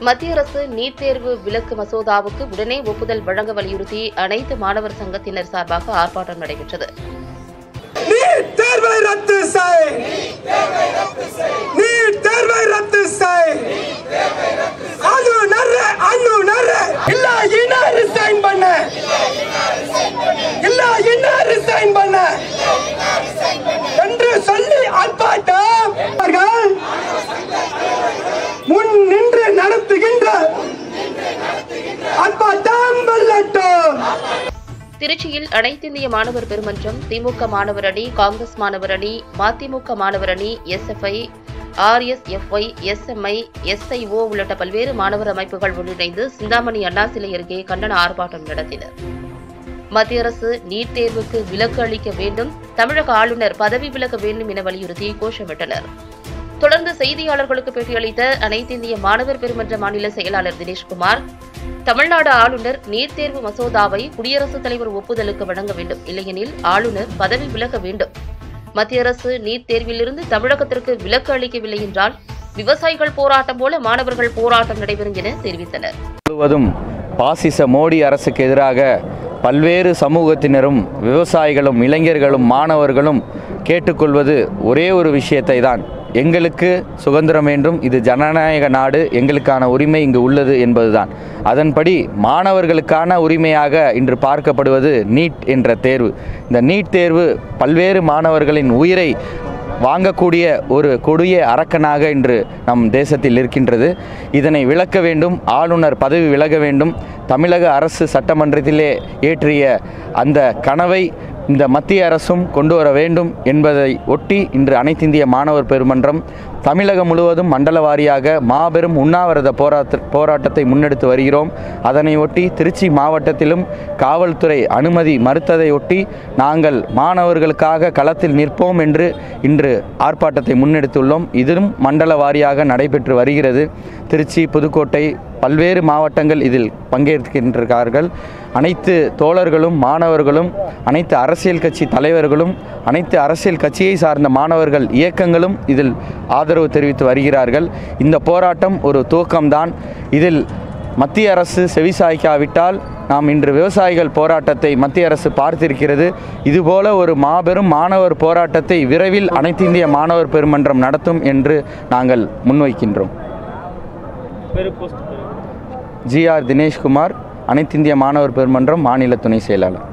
மத்திய அரசு நீட் தேர்வு விலக்கு மசோதாவுக்கு உடனே ஒப்புதல் வழங்க வலியுறுத்தி அனைத்து மாணவர் சங்கத்தினர் சார்பாக ஆர்ப்பாட்டம் நடைபெற்றது நீட் தேர்வை ரத்து செய் நீட் தேர்வை ரத்து செய் அனு நர்re அனு நர்re இல்ல இன ரிசைன் பண்ண இல்ல இன ரிசைன் பண்ண என்று சொல்லி ஆர்ப்பாட்டம் அவர்கள் முன் நின்று நடத்துகின்ற ஆர்ப்பாட்டம் வெல்லட்டும் திருச்சியில் அனைத்திந்திய மாணவர் பெருமன்றம் திமுக மாணவர் அணி காங்கிரஸ் மாணவர் அணி மதிமுக மாணவர் அணி எஸ்எஃப்ஐ ஆர்எஸ்எஃப்ஐ எஸ்எம்ஐ எஸ்ஐஓ உள்ளிட்ட பல்வேறு மாணவர் அமைப்புகள் ஒன்றிணைந்து சிந்தாமணி அண்ணா சிலை அருகே கண்டன ஆர்ப்பாட்டம் நடத்தினர் மத்திய அரசு நீட் தேர்வுக்கு விலக்கு அளிக்க வேண்டும் தமிழக ஆளுநர் பதவி விலக வேண்டும் என வலியுறுத்தி கோஷமிட்டனர் தொடர்ந்து செய்தியாளர்களுக்கு பேட்டியளித்த அனைத்திந்திய மாணவர் பெருமன்ற மாநில செயலாளர் தினேஷ்குமார் தமிழ்நாடு ஆளுநர் நீட் தேர்வு மசோதாவை குடியரசுத் தலைவர் ஒப்புதலுக்கு வழங்க வேண்டும் இல்லையெனில் ஆளுநர் பதவி விலக வேண்டும் மத்திய அரசு நீட் தேர்விலிருந்து தமிழகத்திற்கு விலக்கு அளிக்கவில்லை என்றால் விவசாயிகள் போராட்டம் போல மாணவர்கள் போராட்டம் நடைபெறும் என தெரிவித்தனர் முழுவதும் பாசிச மோடி அரசுக்கு எதிராக பல்வேறு சமூகத்தினரும் விவசாயிகளும் இளைஞர்களும் மாணவர்களும் கேட்டுக்கொள்வது ஒரே ஒரு விஷயத்தை தான் எங்களுக்கு சுதந்திரம் வேண்டும் இது ஜனநாயக நாடு எங்களுக்கான உரிமை இங்கு உள்ளது என்பதுதான் அதன்படி மாணவர்களுக்கான உரிமையாக இன்று பார்க்கப்படுவது நீட் என்ற தேர்வு இந்த நீட் தேர்வு பல்வேறு மாணவர்களின் உயிரை வாங்கக்கூடிய ஒரு கொடிய அரக்கனாக இன்று நம் தேசத்தில் இருக்கின்றது இதனை விளக்க வேண்டும் ஆளுநர் பதவி விலக வேண்டும் தமிழக அரசு சட்டமன்றத்திலே ஏற்றிய அந்த கனவை இந்த மத்திய அரசும் கொண்டு வர வேண்டும் என்பதை ஒட்டி இன்று அனைத்திந்திய மாணவர் பெருமன்றம் தமிழகம் முழுவதும் மண்டல வாரியாக மாபெரும் உண்ணாவிரத போராட்ட போராட்டத்தை முன்னெடுத்து வருகிறோம் அதனை ஒட்டி திருச்சி மாவட்டத்திலும் காவல்துறை அனுமதி மறுத்ததை ஒட்டி நாங்கள் மாணவர்களுக்காக களத்தில் நிற்போம் என்று இன்று ஆர்ப்பாட்டத்தை முன்னெடுத்துள்ளோம் இதிலும் மண்டல வாரியாக நடைபெற்று வருகிறது திருச்சி புதுக்கோட்டை பல்வேறு மாவட்டங்கள் இதில் பங்கேற்கின்றார்கள் அனைத்து தோழர்களும் மாணவர்களும் அனைத்து அரசியல் கட்சி தலைவர்களும் அனைத்து அரசியல் கட்சியை சார்ந்த மாணவர்கள் இயக்கங்களும் இதில் ஆதரவு தெரிவித்து வருகிறார்கள் இந்த போராட்டம் ஒரு துவக்கம்தான் இதில் மத்திய அரசு செவிசாய்க்காவிட்டால் நாம் இன்று விவசாயிகள் போராட்டத்தை மத்திய அரசு பார்த்திருக்கிறது இதுபோல ஒரு மாபெரும் மாணவர் போராட்டத்தை விரைவில் அனைத்திந்திய மாணவர் பெருமன்றம் நடத்தும் என்று நாங்கள் முன்வைக்கின்றோம் ஜிஆர் தினேஷ்குமார் அனைத்திந்திய மாணவர் பெருமன்றம் மாநில துணை செயலாளர்